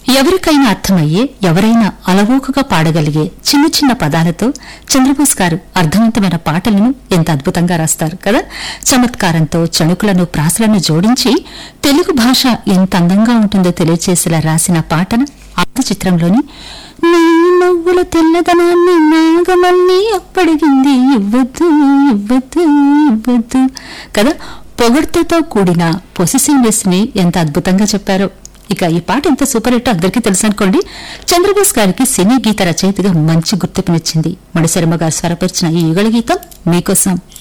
ఎవరికైనా అర్థమయ్యే ఎవరైనా అలవోకగా పాడగలిగే చిన్న చిన్న పదాలతో చంద్రబోస్ గారు అర్థవంతమైన పాటలను ఎంత అద్భుతంగా రాస్తారు కదా చమత్కారంతో చణుకులను ప్రాసలను జోడించి తెలుగు భాష ఎంత అందంగా ఉంటుందో తెలియచేసేలా రాసిన పాటను ఆది చిత్రంలోని నీ నవ్వుల తెల్లదనాన్ని నాగమల్లి అప్పడిగింది ఇవ్వద్దు ఇవ్వద్దు ఇవ్వద్దు కదా పొగడ్తతో కూడిన పొసిసివ్నెస్ ని ఎంత అద్భుతంగా చెప్పారో ఇక ఈ పాట ఎంత సూపర్ హిట్ అందరికీ తెలుసు అనుకోండి చంద్రబోస్ గారికి సినీ గీత రచయితగా మంచి గుర్తింపునిచ్చింది మణిశర్మ గారు స్వరపరిచిన ఈ యుగళ గీతం మీకోసం